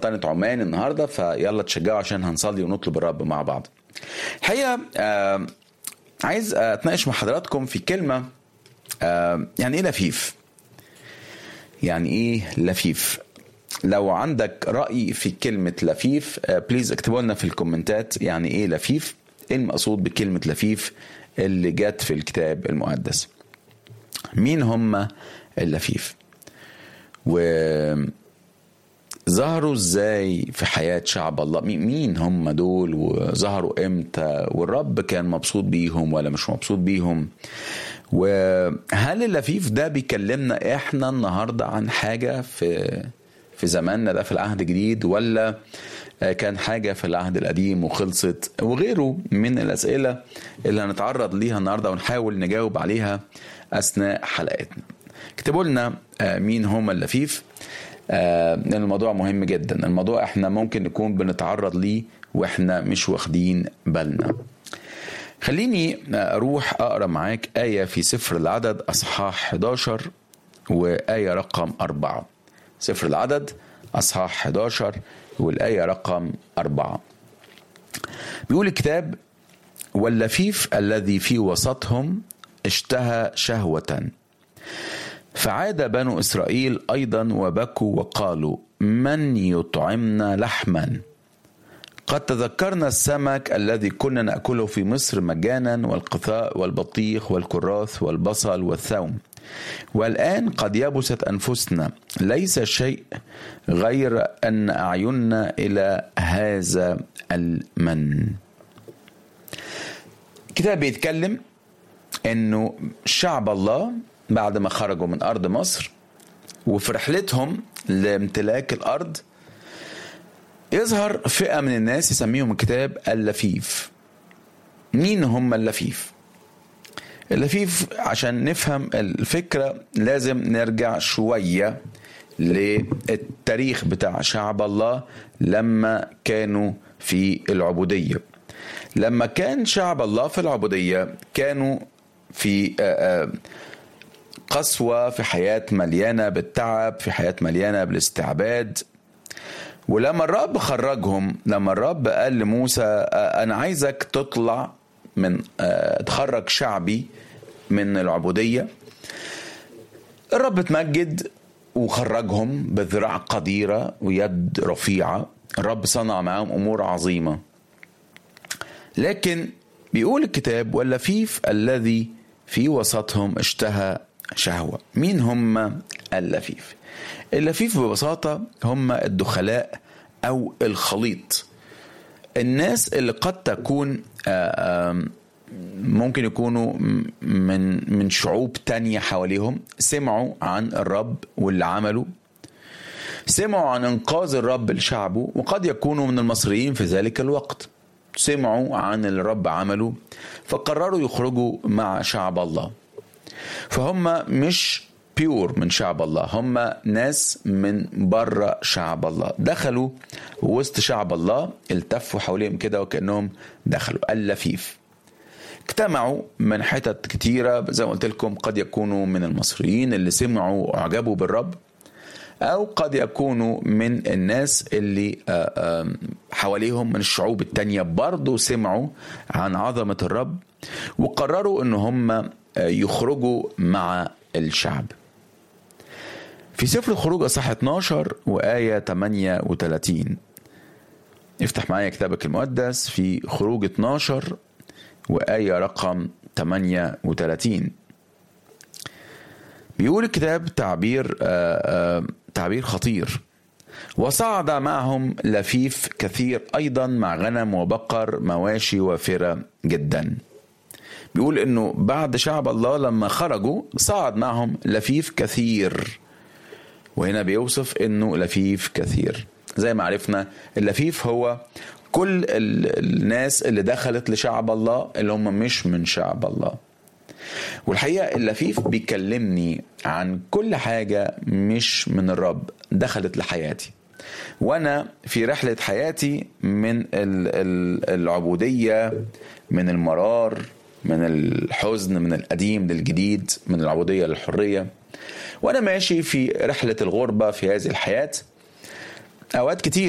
سلطنة عمان النهاردة فيلا تشجعوا عشان هنصلي ونطلب الرب مع بعض الحقيقة آه عايز اتناقش مع حضراتكم في كلمة آه يعني ايه لفيف يعني ايه لفيف لو عندك رأي في كلمة لفيف آه بليز اكتبوا لنا في الكومنتات يعني ايه لفيف ايه المقصود بكلمة لفيف اللي جت في الكتاب المقدس مين هم اللفيف و ظهروا ازاي في حياة شعب الله مين هم دول وظهروا امتى والرب كان مبسوط بيهم ولا مش مبسوط بيهم وهل اللفيف ده بيكلمنا احنا النهاردة عن حاجة في في زماننا ده في العهد الجديد ولا كان حاجة في العهد القديم وخلصت وغيره من الأسئلة اللي هنتعرض ليها النهاردة ونحاول نجاوب عليها أثناء حلقتنا اكتبوا لنا مين هم اللفيف لأن الموضوع مهم جدا الموضوع احنا ممكن نكون بنتعرض ليه واحنا مش واخدين بالنا خليني أروح أقرأ معاك آية في سفر العدد أصحاح 11 وآية رقم 4 سفر العدد أصحاح 11 والآية رقم أربعة بيقول الكتاب واللفيف الذي في وسطهم اشتهى شهوة فعاد بنو إسرائيل أيضا وبكوا وقالوا من يطعمنا لحما قد تذكرنا السمك الذي كنا نأكله في مصر مجانا والقثاء والبطيخ والكراث والبصل والثوم والآن قد يبست أنفسنا ليس شيء غير أن أعيننا إلى هذا المن الكتاب بيتكلم أنه شعب الله بعد ما خرجوا من أرض مصر وفي رحلتهم لامتلاك الأرض يظهر فئة من الناس يسميهم الكتاب اللفيف مين هم اللفيف اللفيف عشان نفهم الفكرة لازم نرجع شوية للتاريخ بتاع شعب الله لما كانوا في العبودية لما كان شعب الله في العبودية كانوا في قسوة في حياة مليانة بالتعب في حياة مليانة بالاستعباد ولما الرب خرجهم لما الرب قال لموسى أنا عايزك تطلع من تخرج شعبي من العبودية الرب اتمجد وخرجهم بذراع قديرة ويد رفيعة الرب صنع معهم أمور عظيمة لكن بيقول الكتاب واللفيف الذي في وسطهم اشتهى شهوة مين هم اللفيف اللفيف ببساطة هم الدخلاء أو الخليط الناس اللي قد تكون ممكن يكونوا من من شعوب تانية حواليهم سمعوا عن الرب واللي عمله سمعوا عن انقاذ الرب لشعبه وقد يكونوا من المصريين في ذلك الوقت سمعوا عن اللي الرب عمله فقرروا يخرجوا مع شعب الله فهم مش بيور من شعب الله هم ناس من بره شعب الله دخلوا وسط شعب الله التفوا حواليهم كده وكانهم دخلوا اللفيف اجتمعوا من حتت كتيرة زي ما قلت لكم قد يكونوا من المصريين اللي سمعوا واعجبوا بالرب أو قد يكونوا من الناس اللي حواليهم من الشعوب التانية برضو سمعوا عن عظمة الرب وقرروا ان هم يخرجوا مع الشعب في سفر الخروج اصح 12 وآية 38 افتح معايا كتابك المقدس في خروج 12 وآية رقم 38 بيقول الكتاب تعبير آآ آآ تعبير خطير وصعد معهم لفيف كثير أيضا مع غنم وبقر مواشي وافرة جدا بيقول انه بعد شعب الله لما خرجوا صعد معهم لفيف كثير وهنا بيوصف انه لفيف كثير زي ما عرفنا اللفيف هو كل الناس اللي دخلت لشعب الله اللي هم مش من شعب الله والحقيقة اللفيف بيكلمني عن كل حاجة مش من الرب دخلت لحياتي وانا في رحلة حياتي من العبودية من المرار من الحزن من القديم للجديد من العبودية للحرية وانا ماشي في رحلة الغربة في هذه الحياة اوقات كتير